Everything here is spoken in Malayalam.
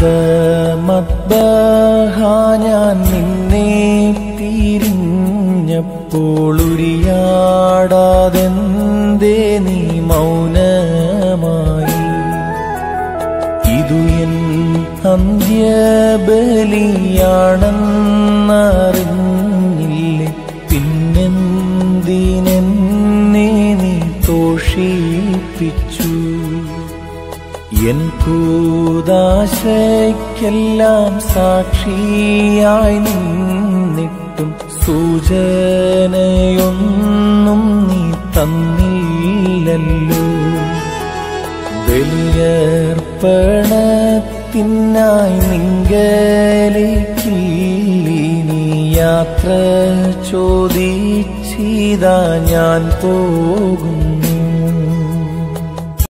മദ്ബഹ ഞാൻ നിന്നെ തിരിഞ്ഞപ്പോൾ ഉരിയാടാതെന്തേ നീ മൗനമായി ഇതു എൻ അന്ത്യബലിയാണെന്നറിഞ്ഞില്ലേ പിന്നെന്തിനെന്നെ നീ തോഷിപ്പിച്ചു എൻ കൂതാശയ്ക്കെല്ലാം സാക്ഷിയായി നിന്നിട്ടും സൂചനയൊന്നും നീ തന്നില്ലല്ലോ ബലിയർപ്പണത്തിനായി നിങ്കലേക്കില്ലീ യാത്ര ചോദിച്ചിതാ ഞാൻ പോകുന്നു